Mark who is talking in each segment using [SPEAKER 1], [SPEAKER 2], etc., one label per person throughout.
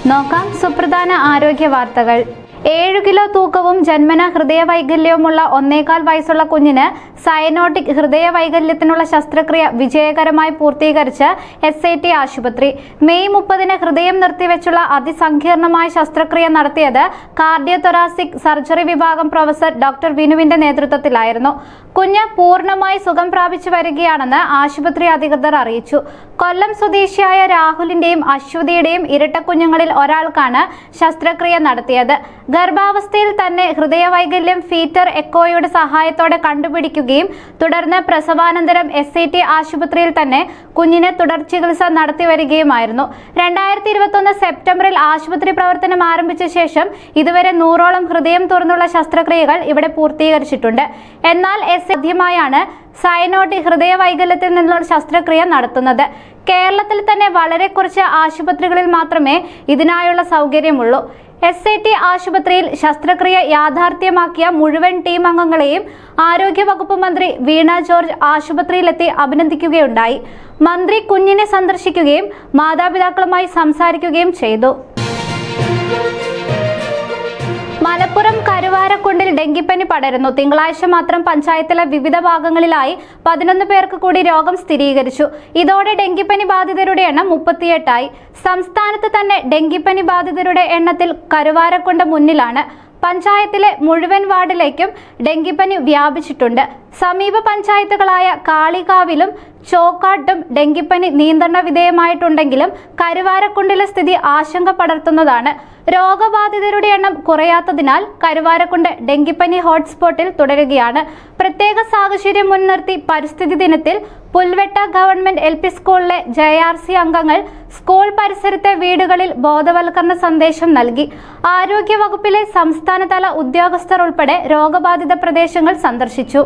[SPEAKER 1] നോക്കാം സുപ്രധാന ആരോഗ്യ വാർത്തകൾ ഏഴു കിലോ തൂക്കവും ജന്മന ഹൃദയ വൈകല്യവുമുള്ള ഒന്നേകാൽ വയസ്സുള്ള കുഞ്ഞിന് സയനോട്ടിക് ഹൃദയ വൈകല്യത്തിനുള്ള ശസ്ത്രക്രിയ വിജയകരമായി പൂർത്തീകരിച്ച് എസ് ഐ ടി ആശുപത്രി മെയ് മുപ്പതിന് ഹൃദയം നിർത്തിവെച്ചുള്ള അതിസങ്കീർണമായ ശസ്ത്രക്രിയ നടത്തിയത് കാർഡിയോതൊറാസിക് സർജറി വിഭാഗം പ്രൊഫസർ ഡോക്ടർ വിനുവിന്റെ നേതൃത്വത്തിലായിരുന്നു കുഞ്ഞ് പൂർണ്ണമായി സുഖം പ്രാപിച്ചു വരികയാണെന്ന് ആശുപത്രി അധികൃതർ അറിയിച്ചു കൊല്ലം സ്വദേശിയായ രാഹുലിന്റെയും അശ്വതിയുടെയും ഇരട്ടക്കുഞ്ഞുങ്ങളിൽ ഒരാൾക്കാണ് ശസ്ത്രക്രിയ നടത്തിയത് ഗർഭാവസ്ഥയിൽ തന്നെ ഹൃദയവൈകല്യം ഫീറ്റർ എക്കോയുടെ സഹായത്തോടെ കണ്ടുപിടിക്കുകയും തുടർന്ന് പ്രസവാനന്തരം എസ് ഐ ടി ആശുപത്രിയിൽ തന്നെ കുഞ്ഞിന് തുടർ ചികിത്സ നടത്തി വരികയുമായിരുന്നു രണ്ടായിരത്തി ഇരുപത്തൊന്ന് സെപ്റ്റംബറിൽ ആശുപത്രി പ്രവർത്തനം ആരംഭിച്ച ശേഷം ഇതുവരെ നൂറോളം ഹൃദയം തുറന്നുള്ള ശസ്ത്രക്രിയകൾ ഇവിടെ പൂർത്തീകരിച്ചിട്ടുണ്ട് എന്നാൽ എസ് ആദ്യമായാണ് സയനോട്ടി ഹൃദയ വൈകല്യത്തിൽ നിന്നുള്ള ശസ്ത്രക്രിയ നടത്തുന്നത് കേരളത്തിൽ തന്നെ വളരെ കുറച്ച് ആശുപത്രികളിൽ മാത്രമേ ഇതിനായുള്ള സൗകര്യമുള്ളൂ എസ് ഐ ടി ആശുപത്രിയിൽ ശസ്ത്രക്രിയ യാഥാർത്ഥ്യമാക്കിയ മുഴുവൻ ടീം അംഗങ്ങളെയും ആരോഗ്യവകുപ്പ് മന്ത്രി വീണ ജോർജ് ആശുപത്രിയിലെത്തി അഭിനന്ദിക്കുകയുണ്ടായി മന്ത്രി കുഞ്ഞിനെ സന്ദർശിക്കുകയും മാതാപിതാക്കളുമായി സംസാരിക്കുകയും ചെയ്തു മലപ്പുറം കരുവാരക്കുണ്ടിൽ ഡെങ്കിപ്പനി പടരുന്നു തിങ്കളാഴ്ച മാത്രം പഞ്ചായത്തിലെ വിവിധ ഭാഗങ്ങളിലായി പതിനൊന്ന് പേർക്ക് കൂടി രോഗം സ്ഥിരീകരിച്ചു ഇതോടെ ഡെങ്കിപ്പനി ബാധിതരുടെ എണ്ണം മുപ്പത്തിയെട്ടായി സംസ്ഥാനത്ത് തന്നെ ഡെങ്കിപ്പനി ബാധിതരുടെ എണ്ണത്തിൽ കരുവാരക്കുണ്ട് മുന്നിലാണ് പഞ്ചായത്തിലെ മുഴുവൻ വാർഡിലേക്കും ഡെങ്കിപ്പനി വ്യാപിച്ചിട്ടുണ്ട് സമീപ പഞ്ചായത്തുകളായ കാളികാവിലും ചോക്കാട്ടും ഡെങ്കിപ്പനി നിയന്ത്രണ വിധേയമായിട്ടുണ്ടെങ്കിലും കരുവാരക്കുണ്ടിലെ സ്ഥിതി ആശങ്ക പടർത്തുന്നതാണ് രോഗബാധിതരുടെ എണ്ണം കുറയാത്തതിനാൽ കരുവാരക്കുണ്ട് ഡെങ്കിപ്പനി ഹോട്ട്സ്പോട്ടിൽ തുടരുകയാണ് പ്രത്യേക സാഹചര്യം മുൻനിർത്തി പരിസ്ഥിതി ദിനത്തിൽ പുൽവെട്ട ഗവൺമെന്റ് എൽ പി സ്കൂളിലെ ജെ ആർ സി അംഗങ്ങൾ സ്കൂൾ പരിസരത്തെ വീടുകളിൽ ബോധവൽക്കരണ സന്ദേശം നൽകി ആരോഗ്യവകുപ്പിലെ സംസ്ഥാനതല ഉദ്യോഗസ്ഥർ ഉൾപ്പെടെ രോഗബാധിത പ്രദേശങ്ങൾ സന്ദർശിച്ചു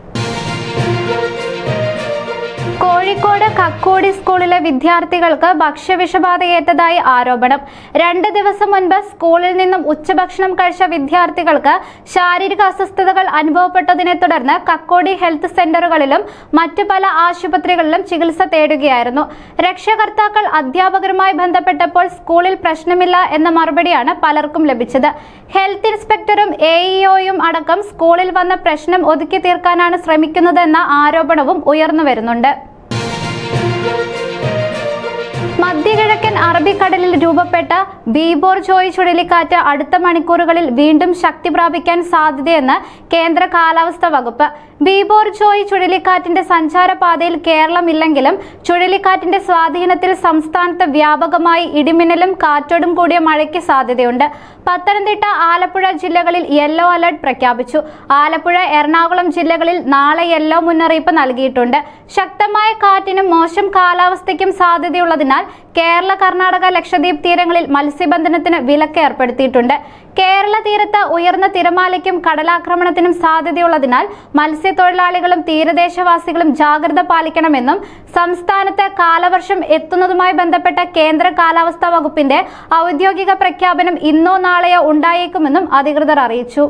[SPEAKER 1] കോഴിക്കോട് കക്കോടി സ്കൂളിലെ വിദ്യാർത്ഥികൾക്ക് ഭക്ഷ്യവിഷബാധയേറ്റതായി ആരോപണം രണ്ട് ദിവസം മുൻപ് സ്കൂളിൽ നിന്നും ഉച്ചഭക്ഷണം കഴിച്ച വിദ്യാർത്ഥികൾക്ക് ശാരീരിക അസ്വസ്ഥതകൾ അനുഭവപ്പെട്ടതിനെ തുടർന്ന് കക്കോടി ഹെൽത്ത് സെന്ററുകളിലും മറ്റു പല ആശുപത്രികളിലും ചികിത്സ തേടുകയായിരുന്നു രക്ഷകർത്താക്കൾ അധ്യാപകരുമായി ബന്ധപ്പെട്ടപ്പോൾ സ്കൂളിൽ പ്രശ്നമില്ല എന്ന മറുപടിയാണ് പലർക്കും ലഭിച്ചത് ഹെൽത്ത് ഇൻസ്പെക്ടറും എ ഇഒയും അടക്കം സ്കൂളിൽ വന്ന പ്രശ്നം ഒതുക്കി തീർക്കാനാണ് ശ്രമിക്കുന്നതെന്ന ആരോപണവും ഉയർന്നു വരുന്നുണ്ട് മധ്യകിഴക്കൻ അറബിക്കടലിൽ രൂപപ്പെട്ട ബീബോർ ജോയ് ചുഴലിക്കാറ്റ് അടുത്ത മണിക്കൂറുകളിൽ വീണ്ടും ശക്തി പ്രാപിക്കാൻ സാധ്യതയെന്ന് കേന്ദ്ര കാലാവസ്ഥാ വകുപ്പ് ബീബോർ ജോയ് ചുഴലിക്കാറ്റിന്റെ സഞ്ചാരപാതയിൽ കേരളമില്ലെങ്കിലും ചുഴലിക്കാറ്റിന്റെ സ്വാധീനത്തിൽ സംസ്ഥാനത്ത് വ്യാപകമായി ഇടിമിന്നലും കാറ്റോടും കൂടിയ മഴയ്ക്ക് സാധ്യതയുണ്ട് പത്തനംതിട്ട ആലപ്പുഴ ജില്ലകളിൽ യെല്ലോ അലർട്ട് പ്രഖ്യാപിച്ചു ആലപ്പുഴ എറണാകുളം ജില്ലകളിൽ നാളെ യെല്ലോ മുന്നറിയിപ്പ് നൽകിയിട്ടുണ്ട് ശക്തമായ കാറ്റിനും മോശം കാലാവസ്ഥയ്ക്കും സാധ്യതയുള്ളതിനാൽ കേരള കർണാടക ലക്ഷദ്വീപ് തീരങ്ങളിൽ മത്സ്യബന്ധനത്തിന് വിലക്ക് ഏർപ്പെടുത്തിയിട്ടുണ്ട് കേരള തീരത്ത് ഉയർന്ന തിരമാലയ്ക്കും കടലാക്രമണത്തിനും സാധ്യതയുള്ളതിനാൽ മത്സ്യത്തൊഴിലാളികളും തീരദേശവാസികളും ജാഗ്രത പാലിക്കണമെന്നും സംസ്ഥാനത്ത് കാലവർഷം എത്തുന്നതുമായി ബന്ധപ്പെട്ട കേന്ദ്ര കാലാവസ്ഥാ വകുപ്പിന്റെ ഔദ്യോഗിക പ്രഖ്യാപനം ഇന്നോ നാളെയോ ഉണ്ടായേക്കുമെന്നും അധികൃതർ അറിയിച്ചു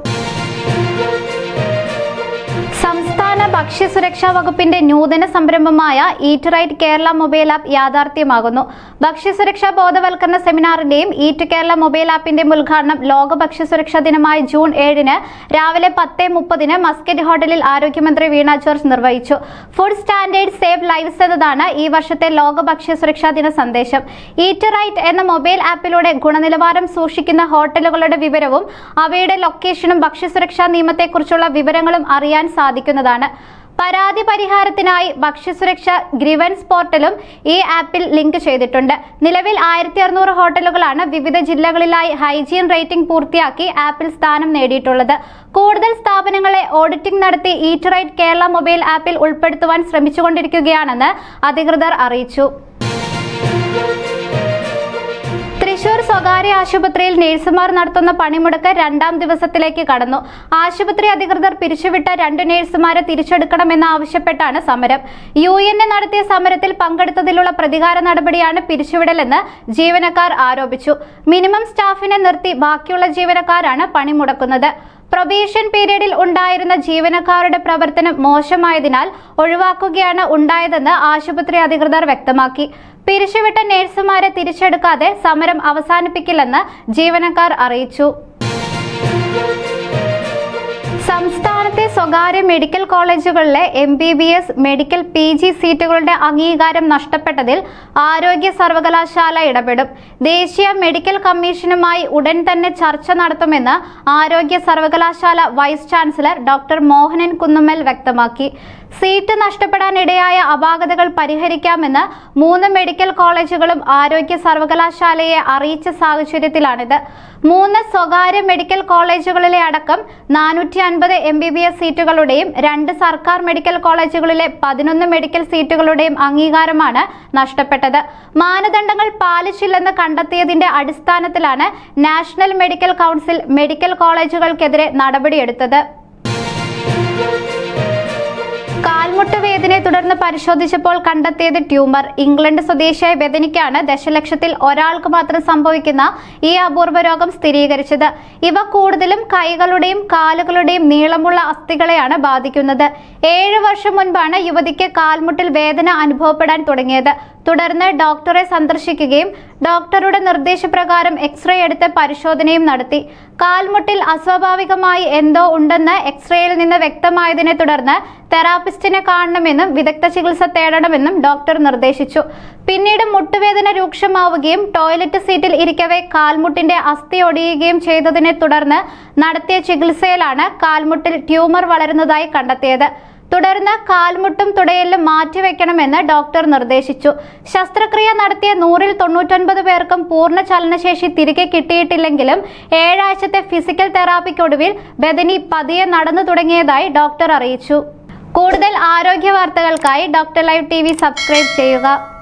[SPEAKER 1] സംസ്ഥാന ഭക്ഷ്യസുരക്ഷാ വകുപ്പിന്റെ നൂതന സംരംഭമായ eat right Kerala mobile app യാഥാർത്ഥ്യമാകുന്നു ഭക്ഷ്യസുരക്ഷാ ബോധവൽക്കരണ സെമിനാറിന്റെയും ഈറ്റ് കേരള മൊബൈൽ ആപ്പിന്റെയും ഉദ്ഘാടനം ലോക ഭക്ഷ്യസുരക്ഷാ ദിനമായ ജൂൺ ഏഴിന് രാവിലെ പത്ത് മുപ്പതിന് മസ്കറ്റ് ഹോട്ടലിൽ ആരോഗ്യമന്ത്രി വീണ ജോർജ് നിർവഹിച്ചു ഫുഡ് സ്റ്റാൻഡേർഡ് സേവ് ലൈവ്സ് എന്നതാണ് ഈ വർഷത്തെ ലോക ഭക്ഷ്യസുരക്ഷാ ദിന സന്ദേശം ഈറ്റ് റൈറ്റ് എന്ന മൊബൈൽ ആപ്പിലൂടെ ഗുണനിലവാരം സൂക്ഷിക്കുന്ന ഹോട്ടലുകളുടെ വിവരവും അവയുടെ ലൊക്കേഷനും ഭക്ഷ്യസുരക്ഷാ നിയമത്തെക്കുറിച്ചുള്ള വിവരങ്ങളും അറിയാൻ സാധിക്കുന്നതാണ് പരാതി പരിഹാരത്തിനായി ഭക്ഷ്യസുരക്ഷ ഗ്രിവൻസ് പോർട്ടലും ഈ ആപ്പിൽ ലിങ്ക് ചെയ്തിട്ടുണ്ട് നിലവിൽ ആയിരത്തി അറുന്നൂറ് ഹോട്ടലുകളാണ് വിവിധ ജില്ലകളിലായി ഹൈജീൻ റേറ്റിംഗ് പൂർത്തിയാക്കി ആപ്പിൽ സ്ഥാനം നേടിയിട്ടുള്ളത് കൂടുതൽ സ്ഥാപനങ്ങളെ ഓഡിറ്റിംഗ് നടത്തി ഈറ്റ് റൈറ്റ് കേരള മൊബൈൽ ആപ്പിൽ ഉൾപ്പെടുത്തുവാൻ ശ്രമിച്ചുകൊണ്ടിരിക്കുകയാണെന്ന് അധികൃതർ അറിയിച്ചു തൃശൂർ സ്വകാര്യ ആശുപത്രിയിൽ നഴ്സുമാർ നടത്തുന്ന പണിമുടക്ക് രണ്ടാം ദിവസത്തിലേക്ക് കടന്നു ആശുപത്രി അധികൃതർ പിരിച്ചുവിട്ട രണ്ട് നഴ്സുമാരെ തിരിച്ചെടുക്കണമെന്ന് ആവശ്യപ്പെട്ടാണ് സമരം യു എൻ എ നടത്തിയ സമരത്തിൽ പങ്കെടുത്തതിലുള്ള പ്രതികാര നടപടിയാണ് പിരിച്ചുവിടലെന്ന് ജീവനക്കാർ ആരോപിച്ചു മിനിമം സ്റ്റാഫിനെ നിർത്തി ബാക്കിയുള്ള ജീവനക്കാരാണ് പണിമുടക്കുന്നത് പ്രൊബേഷൻ പീരീഡിൽ ഉണ്ടായിരുന്ന ജീവനക്കാരുടെ പ്രവർത്തനം മോശമായതിനാൽ ഒഴിവാക്കുകയാണ് ഉണ്ടായതെന്ന് ആശുപത്രി അധികൃതർ വ്യക്തമാക്കി പിരിച്ചുവിട്ട നഴ്സുമാരെ തിരിച്ചെടുക്കാതെ സമരം അവസാനിപ്പിക്കില്ലെന്ന് ജീവനക്കാർ അറിയിച്ചു സംസ്ഥാനത്തെ സ്വകാര്യ മെഡിക്കൽ കോളേജുകളിലെ M B B S medical P G സീറ്റുകളുടെ അംഗീകാരം നഷ്ടപ്പെട്ടതിൽ ആരോഗ്യ സർവകലാശാല ഇടപെടും ദേശീയ മെഡിക്കൽ കമ്മീഷനുമായി ഉടൻ തന്നെ ചർച്ച നടത്തുമെന്ന് ആരോഗ്യ സർവകലാശാല vice chancellor doctor Mohanan Kunnummal വ്യക്തമാക്കി സീറ്റ് നഷ്ടപ്പെടാനിടയായ അപാകതകൾ പരിഹരിക്കാമെന്ന് മൂന്ന് മെഡിക്കൽ കോളേജുകളും ആരോഗ്യ സർവകലാശാലയെ അറിയിച്ച സാഹചര്യത്തിലാണിത് മൂന്ന് സ്വകാര്യ മെഡിക്കൽ കോളേജുകളിലെ അടക്കം നാനൂറ്റി അൻപത് എം ബി ബി എസ് സീറ്റുകളുടെയും രണ്ട് സർക്കാർ മെഡിക്കൽ കോളേജുകളിലെ പതിനൊന്ന് മെഡിക്കൽ സീറ്റുകളുടെയും അംഗീകാരമാണ് നഷ്ടപ്പെട്ടത് മാനദണ്ഡങ്ങൾ പാലിച്ചില്ലെന്ന് കണ്ടെത്തിയതിന്റെ അടിസ്ഥാനത്തിലാണ് നാഷണൽ മെഡിക്കൽ കൗൺസിൽ മെഡിക്കൽ കോളേജുകൾക്കെതിരെ നടപടിയെടുത്തത് കാൽമുട്ട് വേദനയെ തുടർന്ന് പരിശോധിച്ചപ്പോൾ കണ്ടെത്തിയത് ട്യൂമർ ഇംഗ്ലണ്ട് സ്വദേശിയായ ബെദനിക്കാണ് ദശലക്ഷത്തിൽ ഒരാൾക്ക് മാത്രം സംഭവിക്കുന്ന ഈ അപൂർവ രോഗം സ്ഥിരീകരിച്ചത് ഇവ കൂടുതലും കൈകളുടെയും കാലുകളുടെയും നീളമുള്ള അസ്ഥികളെയാണ് ബാധിക്കുന്നത് ഏഴു വർഷം മുൻപാണ് യുവതിക്ക് കാൽമുട്ടിൽ വേദന അനുഭവപ്പെടാൻ തുടങ്ങിയത് തുടർന്ന് ഡോക്ടറെ സന്ദർശിക്കുകയും ഡോക്ടറുടെ നിർദ്ദേശപ്രകാരം എക്സ്റേ എടുത്ത് പരിശോധനയും നടത്തി കാൽമുട്ടിൽ അസ്വാഭാവികമായി എന്തോ ഉണ്ടെന്ന് എക്സ്റേയിൽ നിന്ന് വ്യക്തമായതിനെ തുടർന്ന് തെറാപ്പിസ്റ്റിനെ കാണണമെന്നും വിദഗ്ധ ചികിത്സ തേടണമെന്നും ഡോക്ടർ നിർദ്ദേശിച്ചു പിന്നീട് മുട്ടുവേദന രൂക്ഷമാവുകയും ടോയ്ലറ്റ് സീറ്റിൽ ഇരിക്കവേ കാൽമുട്ടിന്റെ അസ്ഥി ഒടിയുകയും ചെയ്തതിനെ തുടർന്ന് നടത്തിയ ചികിത്സയിലാണ് കാൽമുട്ടിൽ ട്യൂമർ വളരുന്നതായി കണ്ടെത്തിയത് തുടർന്ന് കാൽമുട്ടും തുടയെല്ലും മാറ്റിവെക്കണമെന്ന് ഡോക്ടർ നിർദ്ദേശിച്ചു ശസ്ത്രക്രിയ നടത്തിയ നൂറിൽ തൊണ്ണൂറ്റൊൻപത് പേർക്കും പൂർണ്ണ ചലനശേഷി തിരികെ കിട്ടിയിട്ടില്ലെങ്കിലും ഏഴാഴ്ചത്തെ ഫിസിക്കൽ തെറാപ്പിക്കൊടുവിൽ ബദനി പതിയെ നടന്നു തുടങ്ങിയതായി ഡോക്ടർ അറിയിച്ചു കൂടുതൽ ആരോഗ്യ വാർത്തകൾക്കായി ഡോക്ടർ ലൈവ് ടി സബ്സ്ക്രൈബ് ചെയ്യുക